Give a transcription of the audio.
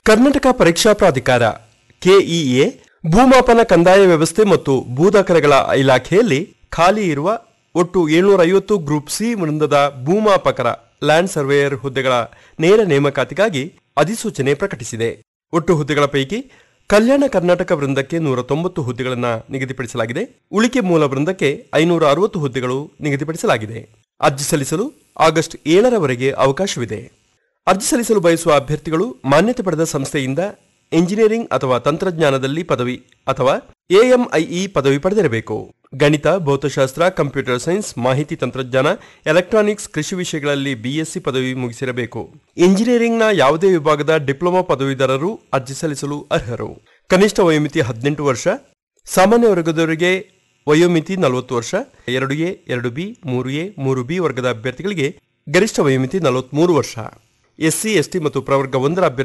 ಕರ್ನಾಟಕ ಪರೀಕ್ಷಾ ಪ್ರಾಧಿಕಾರ ಕೆಇಎ ಭೂಮಾಪನ ಕಂದಾಯ ವ್ಯವಸ್ಥೆ ಮತ್ತು ಭೂದಾಖಲೆಗಳ ಇಲಾಖೆಯಲ್ಲಿ ಖಾಲಿ ಇರುವ ಒಟ್ಟು ಏಳ್ನೂರ ಐವತ್ತು ಗ್ರೂಪ್ ಸಿ ವೃಂದದ ಭೂಮಾಪಕರ ಲ್ಯಾಂಡ್ ಸರ್ವೇಯರ್ ಹುದ್ದೆಗಳ ನೇರ ನೇಮಕಾತಿಗಾಗಿ ಅಧಿಸೂಚನೆ ಪ್ರಕಟಿಸಿದೆ ಒಟ್ಟು ಹುದ್ದೆಗಳ ಪೈಕಿ ಕಲ್ಯಾಣ ಕರ್ನಾಟಕ ವೃಂದಕ್ಕೆ ನೂರ ತೊಂಬತ್ತು ಹುದ್ದೆಗಳನ್ನು ನಿಗದಿಪಡಿಸಲಾಗಿದೆ ಉಳಿಕೆ ಮೂಲ ವೃಂದಕ್ಕೆ ಐನೂರ ಅರವತ್ತು ಹುದ್ದೆಗಳು ನಿಗದಿಪಡಿಸಲಾಗಿದೆ ಅರ್ಜಿ ಸಲ್ಲಿಸಲು ಆಗಸ್ಟ್ ಏಳರವರೆಗೆ ಅವಕಾಶವಿದೆ ಅರ್ಜಿ ಸಲ್ಲಿಸಲು ಬಯಸುವ ಅಭ್ಯರ್ಥಿಗಳು ಮಾನ್ಯತೆ ಪಡೆದ ಸಂಸ್ಥೆಯಿಂದ ಎಂಜಿನಿಯರಿಂಗ್ ಅಥವಾ ತಂತ್ರಜ್ಞಾನದಲ್ಲಿ ಪದವಿ ಅಥವಾ ಎಎಂಐಇ ಪದವಿ ಪಡೆದಿರಬೇಕು ಗಣಿತ ಭೌತಶಾಸ್ತ್ರ ಕಂಪ್ಯೂಟರ್ ಸೈನ್ಸ್ ಮಾಹಿತಿ ತಂತ್ರಜ್ಞಾನ ಎಲೆಕ್ಟ್ರಾನಿಕ್ಸ್ ಕೃಷಿ ವಿಷಯಗಳಲ್ಲಿ ಬಿಎಸ್ಸಿ ಪದವಿ ಮುಗಿಸಿರಬೇಕು ಇಂಜಿನಿಯರಿಂಗ್ನ ಯಾವುದೇ ವಿಭಾಗದ ಡಿಪ್ಲೊಮಾ ಪದವೀಧರರು ಅರ್ಜಿ ಸಲ್ಲಿಸಲು ಅರ್ಹರು ಕನಿಷ್ಠ ವಯೋಮಿತಿ ಹದಿನೆಂಟು ವರ್ಷ ಸಾಮಾನ್ಯ ವರ್ಗದವರಿಗೆ ವಯೋಮಿತಿ ನಲವತ್ತು ವರ್ಷ ಎರಡು ಎ ಎರಡು ಬಿ ಮೂರು ಎ ಮೂರು ಬಿ ವರ್ಗದ ಅಭ್ಯರ್ಥಿಗಳಿಗೆ ಗರಿಷ್ಠ ವಯೋಮಿತಿ ನಲವತ್ಮೂರು ವರ್ಷ ಎಸ್ಸಿ ಎಸ್ಟಿ ಮತ್ತು ಪ್ರವರ್ಗ ಒಂದರ ಅಭ್ಯರ್ಥಿ